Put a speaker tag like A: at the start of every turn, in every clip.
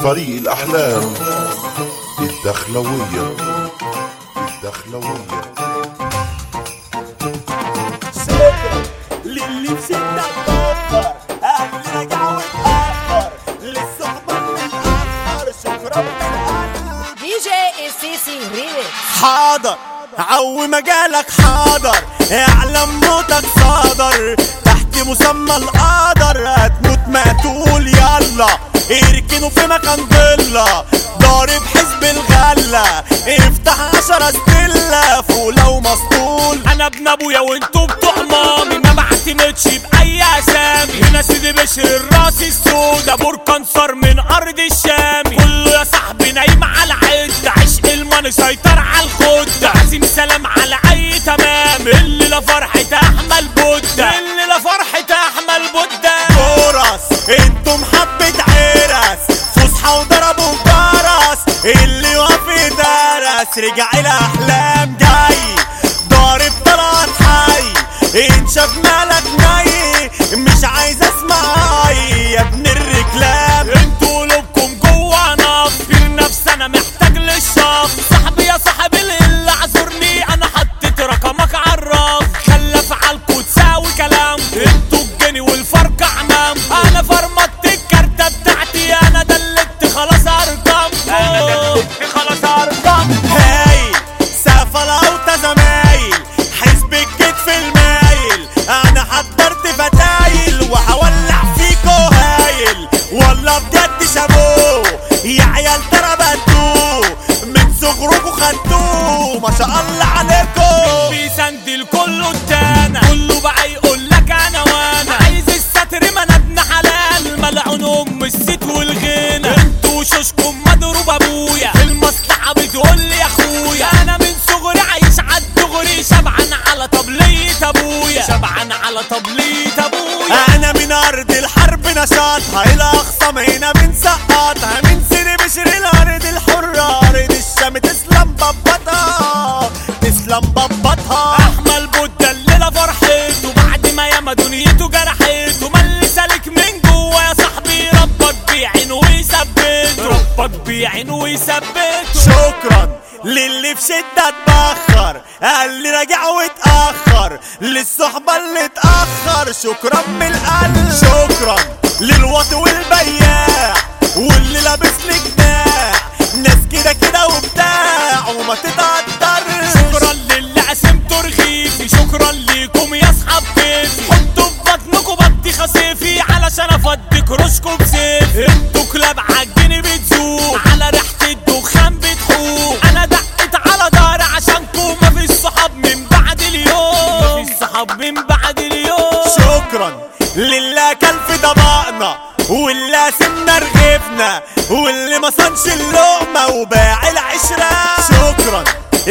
A: فريق الأحلام الدخلوية الدخلوية
B: شكرا للي في شدة اتأخر أهل رجع واتأخر للصحبة المتأخر شكرا من قلب
C: دي جي السيسي ريميكس
B: حاضر عو مجالك حاضر اعلم موتك صادر تحت مسمى القدر هتموت مقتول يلا اركنوا في مكان ضلة ضارب حزب الغلة افتح عشرة ستلة فوق لو مسطول
D: انا ابن ابويا وانتوا بتوع مامي ما بعتمدش باي اسامي هنا سيدي بشر الراس السودا بركان صار من ارض الشام كله يا صاحبي نايم على عد عشق الماني سيطر على الخد عزيم سلام على اي تمام اللي لا فرحة احمل بودة اللي لا فرحة احمل بودة
B: فرص انتم حبة عرس فسحة وضربوا جرس اللي وفي درس رجع الاحلام جاي ضارب طلعت حي انشف مالك ني مش عايز اسمع اي يا ابن الرجلام
D: انتوا قلوبكم جوا نفير نفسي انا محتاج للشخص صاحبي يا صاحبي اللي اعذرني انا حطيت رقمك عالرف خلى فعالكوا تساوي كلام انتوا الجني والفرق عمام انا فرمت الكارتة بتاعتي انا دلت خلاص ارقام انا دلت خلاص ارقام
B: هايل سافلة وتزمايل حزب الكتف المايل انا حضرت فتايل وهولع فيكو هايل والله بجد شابوه يا عيال ترى بدوه من صغركوا خدتوه ما شاء الله عليكم
D: بيسندل كله التانا كله بقى يقول لك انا وانا عايز الستر ما انا ابن حلال ملعون ام الست والغنى انتوا شوشكم مضروب ابويا المصلحه بتقول لي يا اخويا انا من صغري عايش على الدغري شبعان على طبليه ابويا شبعان على طبليه ابويا
B: انا من ارض الحرب نشاطها الى اخصام هنا بنسقطها من سيري بشر الارض الحرة ارض الشام تسلم ببطها تسلم ببطها
D: احمل بودة الليلة فرحته بعد ما ياما دنيته جرحته ملي سالك من جوا يا صاحبي ربك بيعين ويثبته ربك بيعين ويثبته
B: شكرا للي في شدة اتبخر اللي راجع واتأخر للصحبة اللي اتأخر شكرا من القلب شكرا للوطي والبياع واللي لابس لي جناح ناس كده كده وبتاع وما تتقدرش
D: شكرا للي قسمته رغيفي شكرا ليكم يا اصحاب كيفي حطوا في بطنكم بطيخة صيفي علشان افضي كروشكم بسيفي انتوا كلاب عالجني بتزوق على ريحة الدخان بتحوق انا دقت على دار عشانكم مفيش صحاب من بعد اليوم مفيش صحاب من بعد اليوم
B: شكرا للي كان في طبقنا واللي قسمنا رغيفنا واللي ما صنش اللقمة وباع العشرة شكرا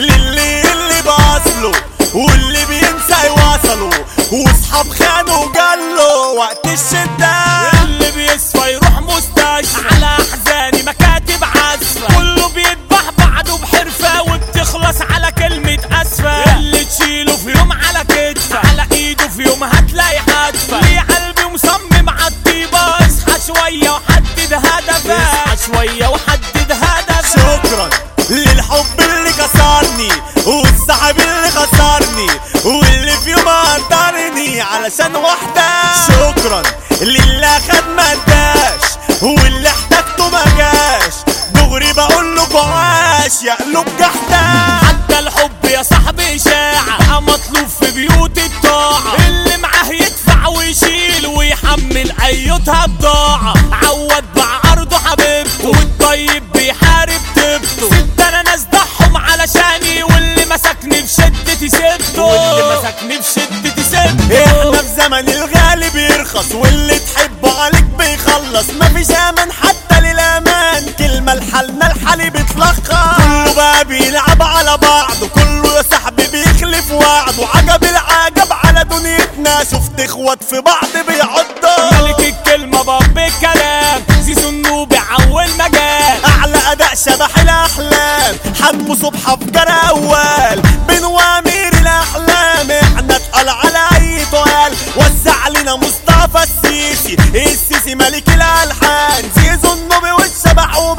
B: للي اللي باصله واللي بينسى يواصله واصحاب خانوا جاله وقت الشدة
D: اللي بيصفى يروح مستشفى على احزاني مكاتب عزفة كله بيذبح بعده بحرفة وبتخلص على كلمة اسفة اللي تشيله في يوم على كتفه على ايده في يوم هتلاقي حدفة ليه قلبي مصمم عالطيبة اصحى شوية وحدد هدفك اصحى شوية وحدد هدفك
B: شكرا للحب اللي كسرني والصاحب اللي خسرني واللي في يوم قدرني علشان واحدة شكرا للي اخد ما اداش واللي احتاجته ما جاش دغري بقول له عاش يا قلوب جحدة
D: حتى الحب يا صاحبي شاعة بقى مطلوب في بيوت الطاعة اللي معاه يدفع ويشيل ويحمل ايتها بضاعة عوض باع ارضه حبيبته والطيب بيحارب تبته ست انا ناس ضحهم علشاني واللي مسكني في شدتي سبته واللي مسكني في شدتي سبته
B: احنا في زمن الغالي بيرخص واللي تحبه عليك بيخلص مفيش امان حتى للامان كلمة لحالنا الحالي بيتلخص كله بقى بيلعب على بعضه كله يا صاحبي بيخلف وعده عجب العجب على دنيتنا شفت اخوات في بعض بيعضوا
D: ملك الكلمة باب الكلام زيزو النوبي عول مجال
B: اعلى اداء شبح الاحلام حمو صبحة في جرى اول بين وامير الاحلام احنا اتقل على اي طوال وزع علينا مصطفى السيسي السيسي ملك الالحان زيزو النوبي والشبح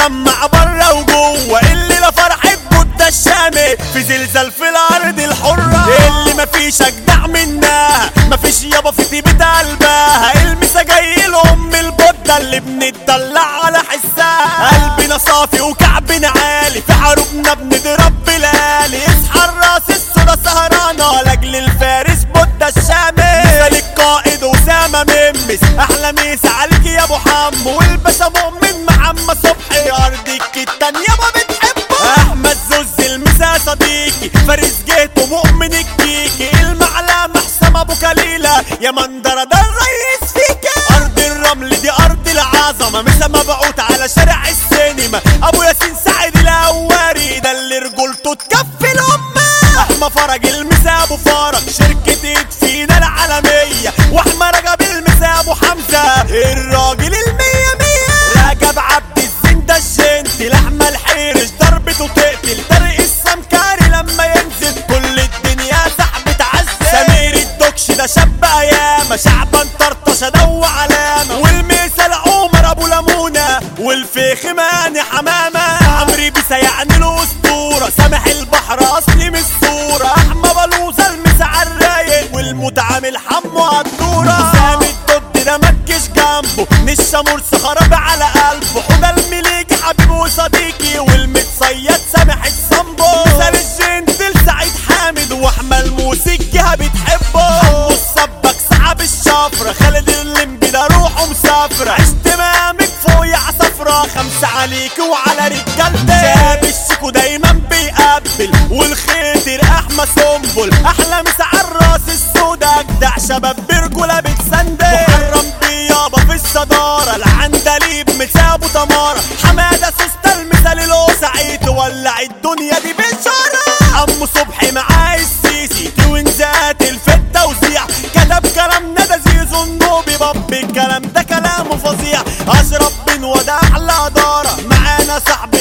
B: مسمع بره وجوه الليله فرحة بودة الشامي في زلزال في الارض الحرة اللي مفيش اجدع منها مفيش يابا في طيبة قلبها المسا جاي لام البودة اللي بنتدلع على حسها قلبنا صافي وكعبنا عالي في حروبنا بنضرب بلالي اصحى الراس الصورة سهرانة لاجل الفارس بودة الشامي مثال القائد اسامة ممس احلى ميس عليك يا ابو حمو والباشا مؤمن محمد صبحي ارضك التانية ما بتحبه احمد زوز المسا صديقي فارس جيت ومؤمن الكيكي المعلمة حسام ابو كليلة يا مندرة ده الرئيس فيك ارض الرمل دي ارض العظمة مسا مبعوت على شارع السينما ابو ياسين سعيد الاواري ده اللي رجولته تكفي الامة احمى فرج المسا ابو فرج شركة ايد فينا العالمية واحمى رجب المسا ابو حمزة الراجل المية مية رجب عبد الزين ده الجنتي لحمة الحيرش ضربته تقتل طريق السمكاري لما ينزل كل الدنيا سحب تعزل سمير الدكش ده شاب ايامه شعبان طرطشة دو علامة والمثل عمر ابو لمونة والفيخ ماني حمامة عمري بيسا يعني له اسطورة سامح البحر اصلي من الصورة احمى بلوزة المسا عالرايق والمتعامل حمو عالدورة سامي الدود ده متكش جنبه نشا مرسى خراب على قلبه حوده المليجي حبيبي وصديقي والمتصيد سامح الصنبو مثال الجنتل سعيد حامد واحمى الموسيقى بتحبه حمو السبك صعب الشفرة خالد اللمبي ده روحه مسافرة عشت مامك فوق يا عصفرة خمسة عليك وعلى رجالتي شاب الشيكو دايما بيقبل والخيتر احمى سنبل احلى مسا عالراس السودا اجدع شباب برجولة بتسندل محرم بيابا في الصدارة العندليب مسابو تمارة حمادة سوسته المثال الوسعي تولع الدنيا دي بشارة عمو صبحي معاه السيسي توينزات الفت توزيع كتب كلامنا ده زيزو النوبي باب الكلام ده كلامه فظيع اشرف بن وده احلى دارة معانا صاحب